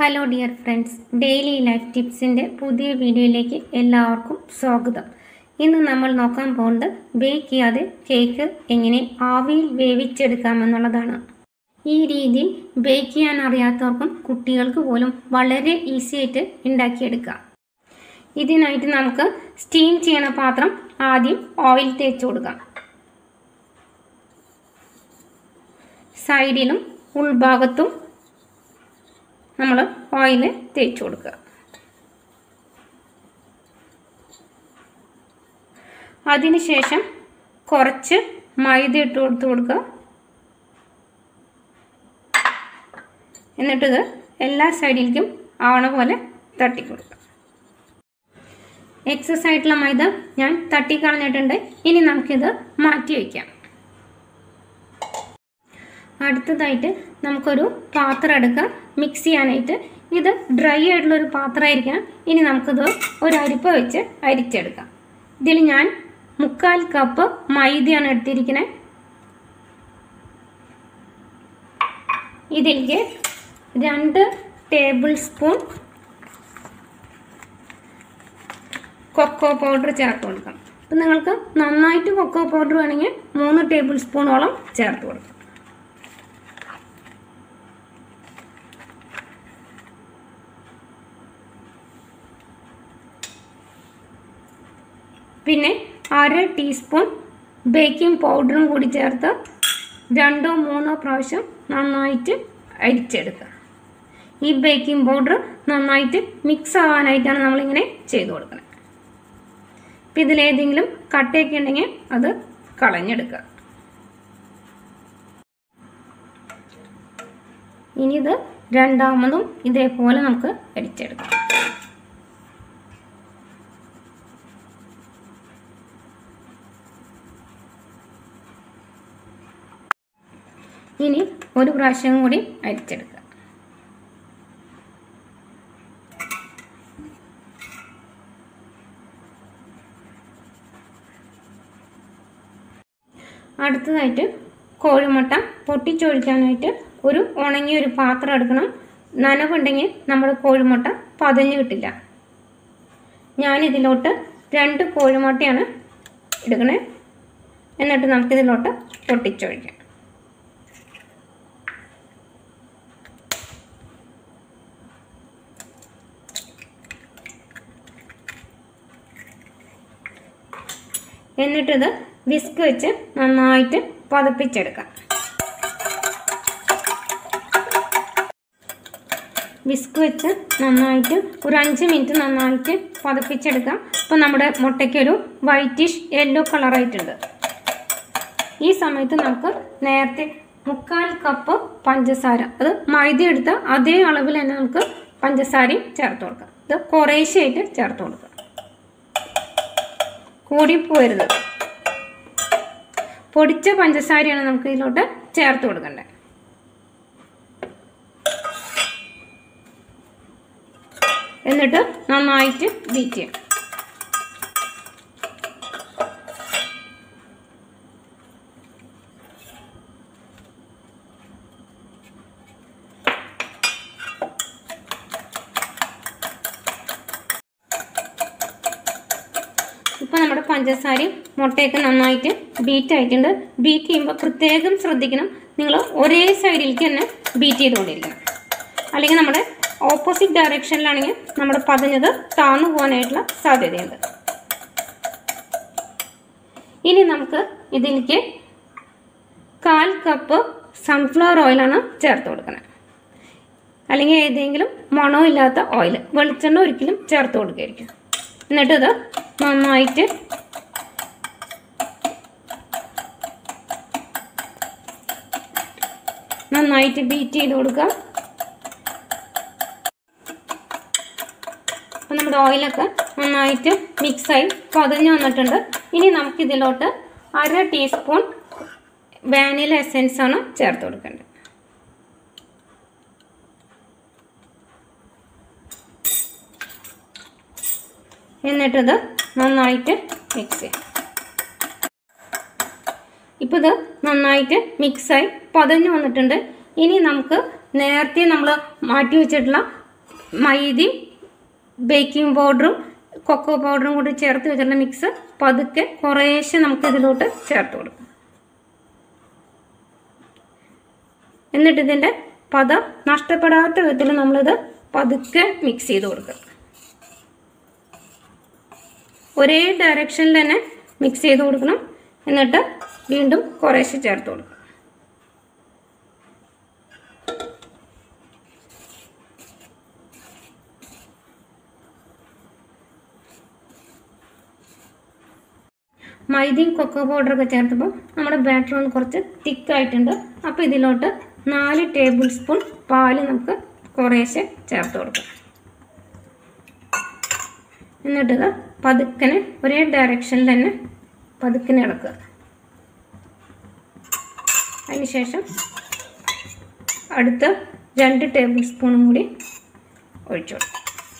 hello dear friends daily life ടിപ്സിൻ്റെ പുതിയ വീഡിയോയിലേക്ക് എല്ലാവർക്കും സ്വാഗതം ഇന്ന് നമ്മൾ നോക്കാൻ പോകുന്നത് ബേക്ക് ചെയ്യാതെ കേക്ക് എങ്ങനെ ആവിയിൽ വേവിച്ചെടുക്കാമെന്നുള്ളതാണ് ഈ രീതിയിൽ ബേക്ക് ചെയ്യാൻ അറിയാത്തവർക്കും കുട്ടികൾക്ക് പോലും വളരെ ഈസി ആയിട്ട് ഉണ്ടാക്കിയെടുക്കാം ഇതിനായിട്ട് നമുക്ക് സ്റ്റീം ചെയ്യണ പാത്രം ആദ്യം ഓയിൽ തേച്ച് കൊടുക്കാം സൈഡിലും ഉൾഭാഗത്തും നമ്മൾ ഓയിൽ തേച്ച് കൊടുക്കുക അതിനുശേഷം കുറച്ച് മൈദ ഇട്ട് കൊടുത്ത് കൊടുക്കുക എന്നിട്ടിത് എല്ലാ സൈഡിലേക്കും ആവണ പോലെ തട്ടി കൊടുക്കുക എക്സസ് ആയിട്ടുള്ള മൈദ ഞാൻ തട്ടിക്കളഞ്ഞിട്ടുണ്ട് ഇനി നമുക്കിത് മാറ്റി വയ്ക്കാം അടുത്തതായിട്ട് നമുക്കൊരു പാത്രം എടുക്കാം മിക്സ് ചെയ്യാനായിട്ട് ഇത് ഡ്രൈ ആയിട്ടുള്ള ഒരു പാത്രമായിരിക്കണം ഇനി നമുക്കിത് ഒരു അരിപ്പ വെച്ച് അരിച്ചെടുക്കാം ഇതിൽ ഞാൻ മുക്കാൽ കപ്പ് മൈദയാണ് എടുത്തിരിക്കുന്നത് ഇതിലേക്ക് രണ്ട് ടേബിൾ സ്പൂൺ കൊക്കോ പൗഡർ ചേർത്ത് കൊടുക്കാം അപ്പം നിങ്ങൾക്ക് നന്നായിട്ട് കൊക്കോ പൗഡർ വേണമെങ്കിൽ മൂന്ന് ടേബിൾ സ്പൂണോളം ചേർത്ത് കൊടുക്കാം പിന്നെ അര ടീസ്പൂൺ ബേക്കിംഗ് പൗഡറും കൂടി ചേർത്ത് രണ്ടോ മൂന്നോ പ്രാവശ്യം നന്നായിട്ട് അരിച്ചെടുക്കുക ഈ ബേക്കിംഗ് പൗഡർ നന്നായിട്ട് മിക്സ് ആവാനായിട്ടാണ് നമ്മളിങ്ങനെ ചെയ്ത് കൊടുക്കുന്നത് ഇപ്പം ഇതിലേതെങ്കിലും കട്ടയൊക്കെ ഉണ്ടെങ്കിൽ അത് കളഞ്ഞെടുക്കുക ഇനി ഇത് രണ്ടാമതും ഇതേപോലെ നമുക്ക് അരിച്ചെടുക്കാം ഇനി ഒരു പ്രാവശ്യം കൂടി അരിച്ചെടുക്കുക അടുത്തതായിട്ട് കോഴിമുട്ട പൊട്ടിച്ചൊഴിക്കാനായിട്ട് ഒരു ഉണങ്ങിയ ഒരു പാത്രം എടുക്കണം നനവുണ്ടെങ്കിൽ നമ്മുടെ കോഴിമുട്ട പതഞ്ഞു കിട്ടില്ല ഞാനിതിലോട്ട് രണ്ട് കോഴിമുട്ടയാണ് എടുക്കണേ എന്നിട്ട് നമുക്കിതിലോട്ട് പൊട്ടിച്ചൊഴിക്കാം എന്നിട്ടിത് വിസ്ക് വെച്ച് നന്നായിട്ട് പതപ്പിച്ചെടുക്കാം വിസ്ക് വെച്ച് നന്നായിട്ട് ഒരു അഞ്ച് മിനിറ്റ് നന്നായിട്ട് പതപ്പിച്ചെടുക്കാം അപ്പോൾ നമ്മുടെ മുട്ടയ്ക്കൊരു വൈറ്റിഷ് യെല്ലോ കളറായിട്ടുണ്ട് ഈ സമയത്ത് നമുക്ക് നേരത്തെ മുക്കാൽ കപ്പ് പഞ്ചസാര അത് മൈദ എടുത്ത അതേ അളവിൽ തന്നെ നമുക്ക് പഞ്ചസാരയും ചേർത്ത് കൊടുക്കാം ഇത് കുറേശ്ശായിട്ട് ചേർത്ത് കൊടുക്കാം കൂടിപ്പോരുത് പൊടിച്ച പഞ്ചസാരയാണ് നമുക്ക് ഇതിലോട്ട് ചേർത്ത് കൊടുക്കേണ്ടത് എന്നിട്ട് നന്നായിട്ട് ബീറ്റ് ചെയ്യാം ഇപ്പോൾ നമ്മുടെ പഞ്ചസാരയും മുട്ടയൊക്കെ നന്നായിട്ട് ബീറ്റ് ആയിട്ടുണ്ട് ബീറ്റ് ചെയ്യുമ്പോൾ പ്രത്യേകം ശ്രദ്ധിക്കണം നിങ്ങൾ ഒരേ സൈഡിലേക്ക് തന്നെ ബീറ്റ് ചെയ്തുകൊണ്ടിരിക്കണം അല്ലെങ്കിൽ നമ്മുടെ ഓപ്പോസിറ്റ് ഡയറക്ഷനിലാണെങ്കിൽ നമ്മുടെ പതഞ്ഞത് താന്നു പോകാനായിട്ടുള്ള സാധ്യതയുണ്ട് ഇനി നമുക്ക് ഇതിലേക്ക് കാൽ കപ്പ് സൺഫ്ലവർ ഓയിലാണ് ചേർത്ത് കൊടുക്കുന്നത് അല്ലെങ്കിൽ ഏതെങ്കിലും മണമില്ലാത്ത ഓയിൽ വെളിച്ചെണ്ണ ഒരിക്കലും ചേർത്ത് കൊടുക്കുകയായിരിക്കും എന്നിട്ടിത് നന്നായിട്ട് നന്നായിട്ട് ബീറ്റ് ചെയ്ത് കൊടുക്കുക അപ്പം നമ്മുടെ ഓയിലൊക്കെ നന്നായിട്ട് മിക്സായി പതഞ്ഞു വന്നിട്ടുണ്ട് ഇനി നമുക്കിതിലോട്ട് അര ടീസ്പൂൺ വാനില എസെൻസ് ആണ് ചേർത്ത് കൊടുക്കേണ്ടത് എന്നിട്ടിത് നന്നായിട്ട് മിക്സ് ചെയ്യാം ഇപ്പോൾ ഇത് നന്നായിട്ട് മിക്സായി പതഞ്ഞു വന്നിട്ടുണ്ട് ഇനി നമുക്ക് നേരത്തെ നമ്മൾ മാറ്റി വെച്ചിട്ടുള്ള മൈദയും ബേക്കിംഗ് പൗഡറും കൊക്കോ പൗഡറും കൂടി ചേർത്ത് വെച്ചിട്ടുള്ള മിക്സ് പതുക്കെ കുറേശ്ശെ നമുക്ക് ഇതിലോട്ട് ചേർത്ത് കൊടുക്കും എന്നിട്ട് ഇതിൻ്റെ പദം നഷ്ടപ്പെടാത്ത വിധത്തിൽ നമ്മളിത് പതുക്കെ മിക്സ് ചെയ്ത് കൊടുക്കുക ഒരേ ഡയറക്ഷനിൽ തന്നെ മിക്സ് ചെയ്ത് കൊടുക്കണം എന്നിട്ട് വീണ്ടും കുറേശ്ശെ ചേർത്ത് കൊടുക്കണം മൈദയും കൊക്കോ പൗഡറൊക്കെ ചേർത്തപ്പോൾ നമ്മുടെ ബാറ്റർ ഒന്ന് കുറച്ച് തിക്കായിട്ടുണ്ട് അപ്പോൾ ഇതിലോട്ട് നാല് ടേബിൾ സ്പൂൺ പാല് നമുക്ക് കുറേശ്ശെ ചേർത്ത് കൊടുക്കാം എന്നിട്ടിത് പതുക്കനെ ഒരേ ഡയറക്ഷനിൽ തന്നെ പതുക്കനെ ഇളക്കുക അതിനുശേഷം അടുത്ത രണ്ട് ടേബിൾ സ്പൂണും കൂടി ഒഴിച്ചു കൊടുക്കും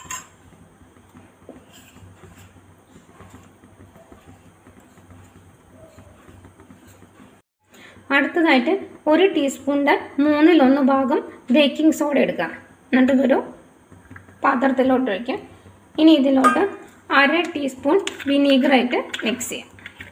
അടുത്തതായിട്ട് ഒരു ടീസ്പൂണിൻ്റെ മൂന്നിലൊന്ന് ഭാഗം ബേക്കിംഗ് സോഡ എടുക്കാം എന്നിട്ട് ഇതൊരു പാത്രത്തിലോട്ട് ഒഴിക്കാം ഇനി ഇതിലോട്ട് അര ടീസ്പൂൺ വിനീഗറായിട്ട് മിക്സ് ചെയ്യാം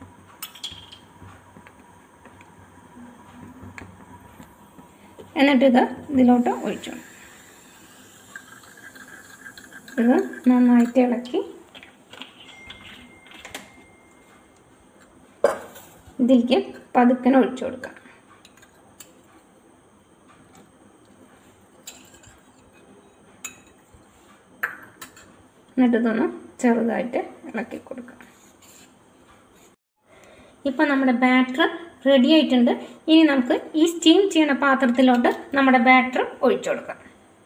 എന്നിട്ട് ഇത് ഇതിലോട്ട് ഒഴിച്ചു ഇത് നന്നായിട്ട് ഇളക്കി ഇതിലേക്ക് പതുക്കനെ ഒഴിച്ചു കൊടുക്കാം എന്നിട്ട് ഇതൊന്ന് ചെറുതായിട്ട് ഇളക്കി കൊടുക്കാം ഇപ്പം നമ്മുടെ ബാറ്റർ റെഡി ആയിട്ടുണ്ട് ഇനി നമുക്ക് ഈ സ്റ്റീം ചെയ്യണ പാത്രത്തിലോട്ട് നമ്മുടെ ബാറ്റർ ഒഴിച്ചു കൊടുക്കാം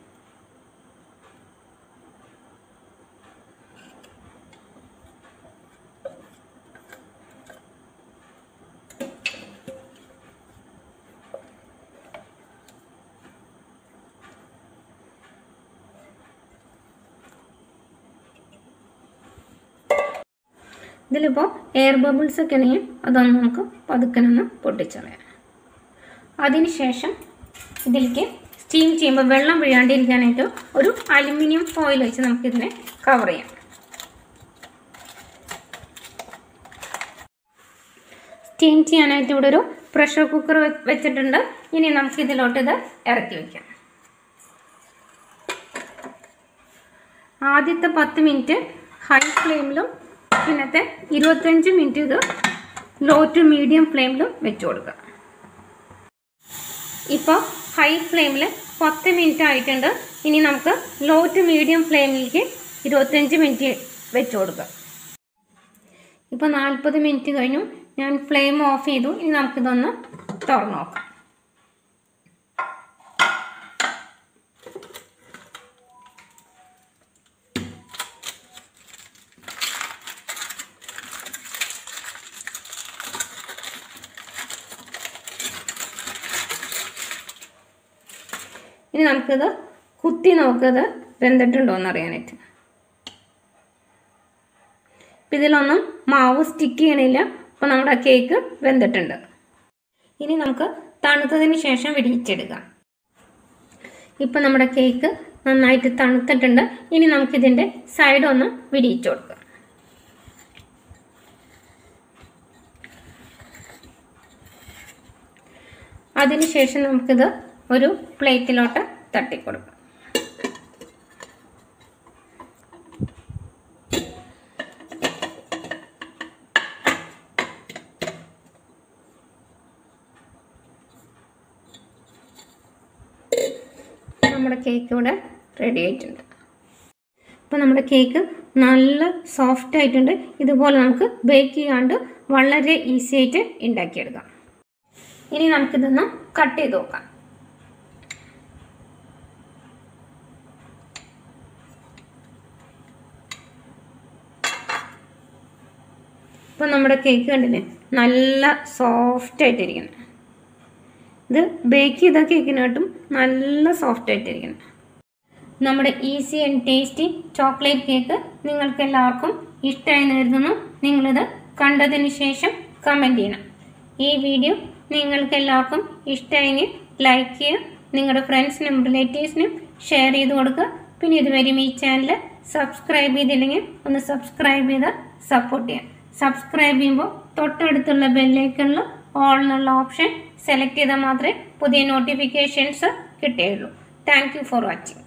ഇതിലിപ്പോൾ എയർ ബബിൾസ് ഒക്കെ ഉണ്ടെങ്കിൽ അതൊന്ന് നമുക്ക് പതുക്കനൊന്ന് പൊട്ടിച്ചളയാം അതിനുശേഷം ഇതിലേക്ക് സ്റ്റീം ചെയ്യുമ്പോൾ വെള്ളം വീഴാണ്ടിരിക്കാനായിട്ട് ഒരു അലുമിനിയം ഫോയിൽ വെച്ച് നമുക്കിതിനെ കവർ ചെയ്യാം സ്റ്റീം ചെയ്യാനായിട്ട് ഇവിടെ ഒരു പ്രഷർ കുക്കർ വെച്ചിട്ടുണ്ട് ഇനി നമുക്ക് ഇതിലോട്ട് ഇത് ഇറക്കി വയ്ക്കാം ആദ്യത്തെ പത്ത് മിനിറ്റ് ഹൈ ഫ്ലെയിമിലും പിന്നത്തെ ഇരുപത്തഞ്ച് മിനിറ്റ് ഇത് ലോ ടു മീഡിയം ഫ്ലെയിമിലും വെച്ച് കൊടുക്കുക ഇപ്പോൾ ഹൈ ഫ്ലെയിമിൽ പത്ത് മിനിറ്റ് ആയിട്ടുണ്ട് ഇനി നമുക്ക് ലോ ടു മീഡിയം ഫ്ലെയിമിലേക്ക് ഇരുപത്തഞ്ച് മിനിറ്റ് വെച്ച് കൊടുക്കുക ഇപ്പോൾ നാൽപ്പത് മിനിറ്റ് കഴിഞ്ഞു ഞാൻ ഫ്ലെയിം ഓഫ് ചെയ്തു ഇനി നമുക്കിതൊന്ന് തുറന്നു നോക്കാം ഇനി നമുക്കിത് കുത്തി നോക്കത് വെന്തിട്ടുണ്ടോ എന്ന് അറിയാനായിട്ട് ഇപ്പം ഇതിലൊന്നും മാവ് സ്റ്റിക്ക് ചെയ്യണില്ല അപ്പോൾ നമ്മുടെ കേക്ക് വെന്തിട്ടുണ്ട് ഇനി നമുക്ക് തണുത്തതിന് ശേഷം വിടിയിച്ചെടുക്കാം ഇപ്പം നമ്മുടെ കേക്ക് നന്നായിട്ട് തണുത്തിട്ടുണ്ട് ഇനി നമുക്കിതിൻ്റെ സൈഡ് ഒന്ന് വിടിയിച്ചു കൊടുക്കാം അതിനുശേഷം നമുക്കിത് ഒരു പ്ലേറ്റിലോട്ട് തട്ടിക്കൊടുക്കാം നമ്മുടെ കേക്ക് ഇവിടെ റെഡി ആയിട്ടുണ്ട് അപ്പോൾ നമ്മുടെ കേക്ക് നല്ല സോഫ്റ്റ് ആയിട്ടുണ്ട് ഇതുപോലെ നമുക്ക് ബേക്ക് ചെയ്യാണ്ട് വളരെ ഈസി ആയിട്ട് ഉണ്ടാക്കിയെടുക്കാം ഇനി നമുക്കിതൊന്ന് കട്ട് ചെയ്ത് നോക്കാം ഇപ്പോൾ നമ്മുടെ കേക്ക് കണ്ടില്ലേ നല്ല സോഫ്റ്റ് ആയിട്ടിരിക്കണം ഇത് ബേക്ക് ചെയ്ത കേക്കിനായിട്ടും നല്ല സോഫ്റ്റ് ആയിട്ടിരിക്കണം നമ്മുടെ easy and tasty chocolate cake നിങ്ങൾക്ക് എല്ലാവർക്കും ഇഷ്ടമായി കരുതുന്നു നിങ്ങളിത് കണ്ടതിന് ശേഷം കമൻറ്റ് ചെയ്യണം ഈ വീഡിയോ നിങ്ങൾക്ക് എല്ലാവർക്കും ഇഷ്ടമായെങ്കിൽ ലൈക്ക് ചെയ്യുക നിങ്ങളുടെ ഫ്രണ്ട്സിനും റിലേറ്റീവ്സിനും ഷെയർ ചെയ്ത് കൊടുക്കുക പിന്നെ ഇതുവരെയും ഈ ചാനൽ സബ്സ്ക്രൈബ് ചെയ്തില്ലെങ്കിൽ ഒന്ന് സബ്സ്ക്രൈബ് ചെയ്ത് സപ്പോർട്ട് ചെയ്യാം സബ്സ്ക്രൈബ് ചെയ്യുമ്പോൾ തൊട്ടടുത്തുള്ള ബെല്ലൈക്കണിൽ ഓൾ എന്നുള്ള ഓപ്ഷൻ സെലക്ട് ചെയ്താൽ മാത്രമേ പുതിയ നോട്ടിഫിക്കേഷൻസ് കിട്ടുകയുള്ളൂ താങ്ക് യു ഫോർ വാച്ചിങ്